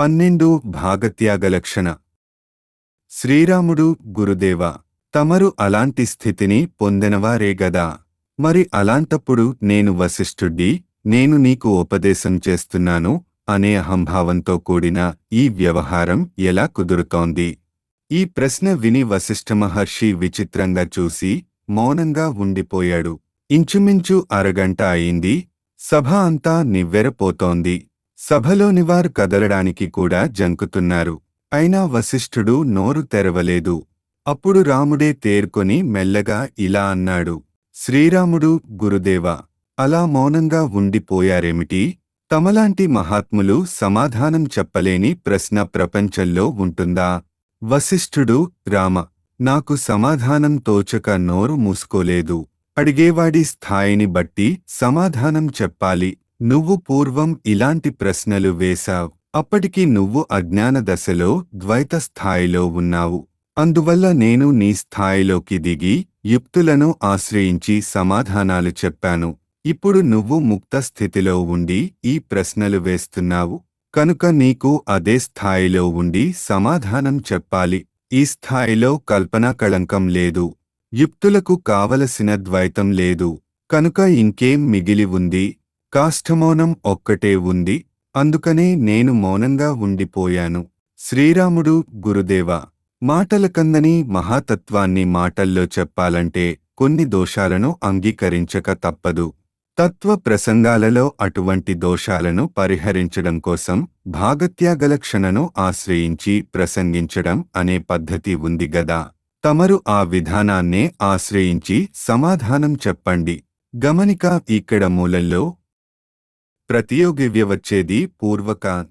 పన్నెండు భాగత్యాగలక్షణ శ్రీరాముడు గురుదేవ తమరు అలాంటి స్థితిని పొందినవారే గదా మరి అలాంటప్పుడు నేను వశిష్ఠుడ్డి నేను నీకు ఉపదేశం చేస్తున్నాను అనే అహంభావంతో కూడిన ఈ వ్యవహారం ఎలా కుదురుతోంది ఈ ప్రశ్న విని వశిష్ఠ మహర్షి విచిత్రంగా చూసి మౌనంగా ఉండిపోయాడు ఇంచుమించు అరగంట అయింది సభ అంతా నివ్వెరపోతోంది సభలోనివారు కదలడానికి కూడా జంకుతున్నారు అయినా వశిష్ఠుడు నోరు తెరవలేదు అప్పుడు రాముడే తేరుకొని మెల్లగా ఇలా అన్నాడు శ్రీరాముడు గురుదేవ అలా మౌనంగా ఉండిపోయారేమిటి తమలాంటి మహాత్ములు సమాధానం చెప్పలేని ప్రశ్న ప్రపంచంలో ఉంటుందా వశిష్ఠుడు రామ నాకు సమాధానం తోచక నోరు మూసుకోలేదు అడిగేవాడి స్థాయిని బట్టి సమాధానం చెప్పాలి నువ్వు పూర్వం ఇలాంటి ప్రశ్నలు వేశావ్ అప్పటికి నువ్వు అజ్ఞాన దశలో ద్వైత స్థాయిలో ఉన్నావు అందువల్ల నేను నీ స్థాయిలోకి దిగి యుక్తులను ఆశ్రయించి సమాధానాలు చెప్పాను ఇప్పుడు నువ్వు ముక్త స్థితిలో ఉండి ఈ ప్రశ్నలు వేస్తున్నావు కనుక నీకు అదే స్థాయిలో ఉండి సమాధానం చెప్పాలి ఈ స్థాయిలో కల్పనా కళంకం లేదు యుక్తులకు కావలసిన ద్వైతం లేదు కనుక ఇంకేం మిగిలి ఉంది కాష్ఠమౌనం ఒక్కటే ఉంది అందుకనే నేను మౌనంగా ఉండిపోయాను శ్రీరాముడు గురుదేవ మాటల కందని మహాతత్వాన్ని మాటల్లో చెప్పాలంటే కొన్ని దోషాలను అంగీకరించక తప్పదు తత్వ ప్రసంగాలలో అటువంటి దోషాలను పరిహరించడం కోసం భాగత్యాగలక్షణను ఆశ్రయించి ప్రసంగించడం అనే పద్ధతి ఉంది గదా తమరు ఆ విధానాన్నే ఆశ్రయించి సమాధానం చెప్పండి గమనిక ఇక్కడ మూలంలో ప్రతియోగివ్య వచ్చేది పూర్వకాన్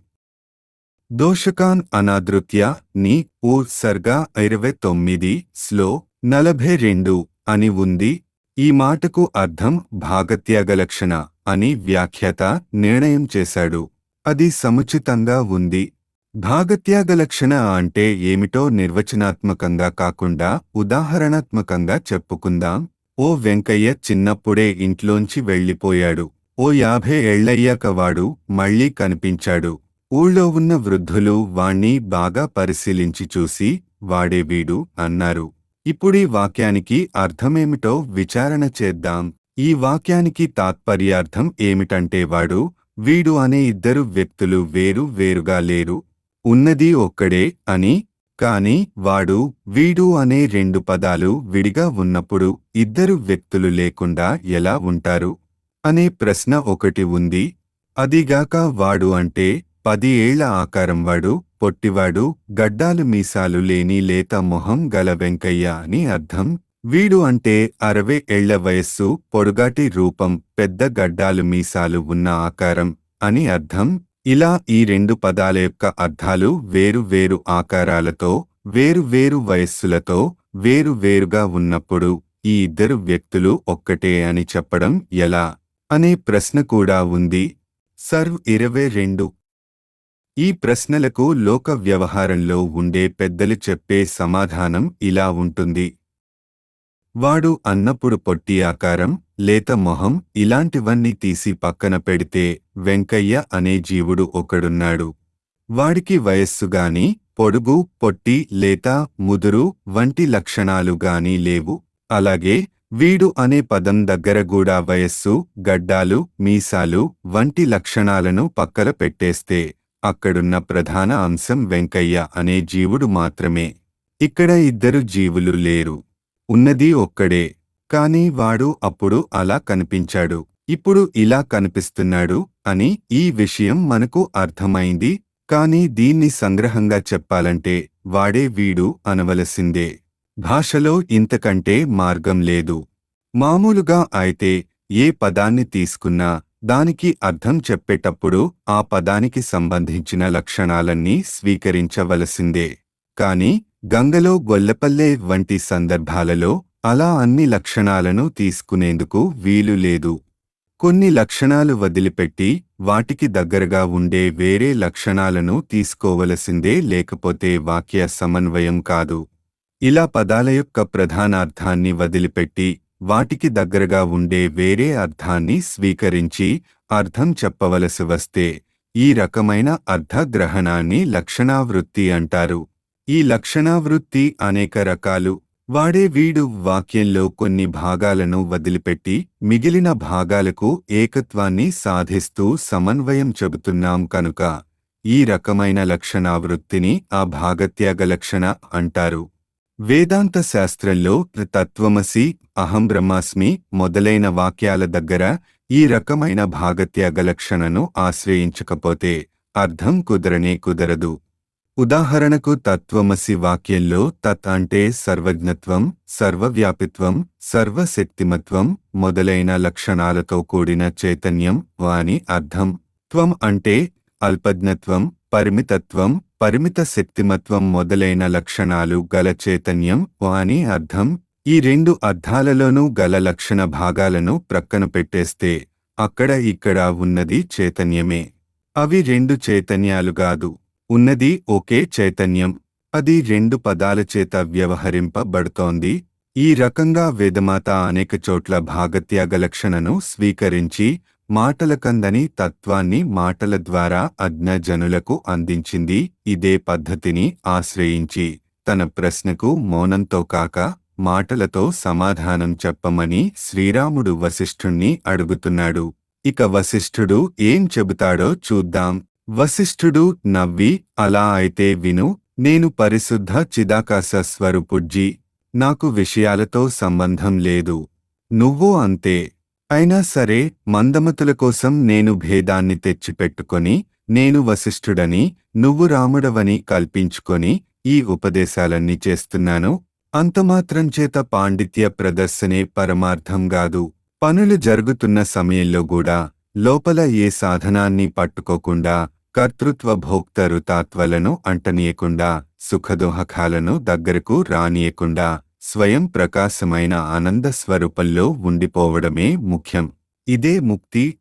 దోషకాన్ అనాదృత్య ని ఊ సర్గా ఇరవై తొమ్మిది స్లో నలభై రెండు అని ఉంది ఈ మాటకు అర్థం భాగత్యాగలక్షణ అని వ్యాఖ్యాత నిర్ణయం చేశాడు అది సముచితంగా ఉంది భాగత్యాగలక్షణ అంటే ఏమిటో నిర్వచనాత్మకంగా కాకుండా ఉదాహరణాత్మకంగా చెప్పుకుందాం ఓ వెంకయ్య చిన్నప్పుడే ఇంట్లోంచి వెళ్ళిపోయాడు ఓ యాభై ఏళ్లయ్యాక వాడు మళ్ళీ కనిపించాడు ఊళ్ళో ఉన్న వృద్ధులు వాణ్ణి బాగా పరిశీలించి చూసి వాడే వీడు అన్నారు ఇప్పుడీ వాక్యానికి అర్థమేమిటో విచారణ చేద్దాం ఈ వాక్యానికి తాత్పర్యార్థం ఏమిటంటే వాడు వీడు అనే ఇద్దరు వ్యక్తులు వేరు వేరుగా లేరు ఉన్నది ఒక్కడే అని కాని వాడు వీడు అనే రెండు పదాలు విడిగా ఉన్నప్పుడు ఇద్దరు వ్యక్తులు లేకుండా ఎలా ఉంటారు అనే ప్రశ్న ఒకటి ఉంది అదిగాక వాడు అంటే పది ఏళ్ల ఆకారం వాడు పొట్టివాడు గడ్డాలు మీసాలు లేని లేత మొహం గల వెంకయ్య అని అర్థం వీడు అంటే అరవై ఏళ్ల వయస్సు పొడుగాటి రూపం పెద్ద గడ్డాలు మీసాలు ఉన్న ఆకారం అని అర్థం ఇలా ఈ రెండు పదాల యొక్క అర్థాలు వేరు వేరు ఆకారాలతో వేరు వేరు వయస్సులతో వేరు వేరుగా ఉన్నప్పుడు ఈ ఇద్దరు వ్యక్తులు ఒక్కటే అని చెప్పడం ఎలా అనే ప్రశ్న కూడా ఉంది సర్వ్ ఇరవై రెండు ఈ ప్రశ్నలకు లోక వ్యవహారంలో ఉండే పెద్దలు చెప్పే సమాధానం ఇలా ఉంటుంది వాడు అన్నప్పుడు పొట్టి ఆకారం లేత మొహం ఇలాంటివన్నీ తీసి పక్కన పెడితే వెంకయ్య అనే జీవుడు ఒకడున్నాడు వాడికి వయస్సుగాని పొడుగు పొట్టి లేత ముదురు వంటి లక్షణాలు గాని లేవు అలాగే వీడు అనే పదం దగ్గర కూడా వయస్సు గడ్డాలు మీసాలు వంటి లక్షణాలను పక్కన పెట్టేస్తే అక్కడున్న ప్రధాన అంశం వెంకయ్య అనే జీవుడు మాత్రమే ఇక్కడ ఇద్దరు జీవులు లేరు ఉన్నది ఒక్కడే కాని వాడు అప్పుడు అలా కనిపించాడు ఇప్పుడు ఇలా కనిపిస్తున్నాడు అని ఈ విషయం మనకు అర్థమైంది కాని దీన్ని సంగ్రహంగా చెప్పాలంటే వాడే వీడు అనవలసిందే భాషలో ఇంతకంటే మార్గం లేదు మామూలుగా అయితే ఏ పదాన్ని తీసుకున్నా దానికి అర్థం చెప్పేటప్పుడు ఆ పదానికి సంబంధించిన లక్షణాలన్నీ స్వీకరించవలసిందే కాని గంగలో గొల్లపల్లె వంటి సందర్భాలలో అలా అన్ని లక్షణాలను తీసుకునేందుకు వీలు లేదు కొన్ని లక్షణాలు వదిలిపెట్టి వాటికి దగ్గరగా ఉండే వేరే లక్షణాలను తీసుకోవలసిందే లేకపోతే వాక్య సమన్వయం కాదు ఇలా పదాల యొక్క ప్రధానార్థాన్ని వదిలిపెట్టి వాటికి దగ్గరగా ఉండే వేరే అర్థాన్ని స్వీకరించి అర్థం చెప్పవలసి వస్తే ఈ రకమైన అర్ధగ్రహణాన్ని లక్షణావృత్తి అంటారు ఈ లక్షణావృత్తి అనేక రకాలు వాడే వీడు వాక్యంలో కొన్ని భాగాలను వదిలిపెట్టి మిగిలిన భాగాలకు ఏకత్వాన్ని సాధిస్తూ సమన్వయం చెబుతున్నాం కనుక ఈ రకమైన లక్షణావృత్తిని ఆ భాగత్యాగ లక్షణ అంటారు వేదాంత శాస్త్రంలో తత్వమసి అహం బ్రహ్మాస్మి మొదలైన వాక్యాల దగ్గర ఈ రకమైన భాగత్యాగ లక్షణను ఆశ్రయించకపోతే అర్థం కుదరనే కుదరదు ఉదాహరణకు తత్వమసి వాక్యంలో తత్ అంటే సర్వజ్ఞత్వం సర్వవ్యాపిత్వం సర్వశక్తిమత్వం మొదలైన లక్షణాలతో కూడిన చైతన్యం వాని అర్థం త్వం అంటే అల్పజ్ఞత్వం పరిమితత్వం పరిమిత శక్తిమత్వం మొదలైన లక్షణాలు గల చైతన్యం వాని అర్థం ఈ రెండు అర్థాలలోనూ గల లక్షణ భాగాలను ప్రక్కన పెట్టేస్తే అక్కడ ఇక్కడ ఉన్నది చైతన్యమే అవి రెండు చైతన్యాలు కాదు ఉన్నది ఒకే చైతన్యం అది రెండు పదాల చేత వ్యవహరింపబడుతోంది ఈ రకంగా వేదమాత అనేక చోట్ల భాగత్యాగ లక్షణను స్వీకరించి మాటలకందని తత్వాన్ని మాటల ద్వారా అజ్ఞజనులకు అందించింది ఇదే పద్ధతిని ఆశ్రయించి తన ప్రశ్నకు మౌనంతో కాక మాటలతో సమాధానం చెప్పమని శ్రీరాముడు వశిష్ఠుణ్ణి అడుగుతున్నాడు ఇక వశిష్ఠుడు ఏం చెబుతాడో చూద్దాం వశిష్ఠుడు నవ్వి అలా అయితే విను నేను పరిశుద్ధ చిదాకాశ స్వరూపుజ్జి నాకు విషయాలతో సంబంధం లేదు నువ్వు అంతే అయినా సరే మందమతుల కోసం నేను భేదాన్ని తెచ్చిపెట్టుకొని నేను వశిష్ఠుడని నువ్వు రాముడవని కల్పించుకొని ఈ ఉపదేశాలన్నీ చేస్తున్నాను అంతమాత్రం చేత పాండిత్య ప్రదర్శనే పరమార్థం గాదు పనులు జరుగుతున్న సమయంలో కూడా లోపల ఏ సాధనాన్ని పట్టుకోకుండా కర్తృత్వ భోక్త రుతాత్వలను అంటనీయకుండా సుఖదోహకాలను దగ్గరకు రానియకుండా స్వయం ప్రకాశమైన ఆనంద స్వరూపంలో ఉండిపోవడమే ముఖ్యం ఇదే ముక్తి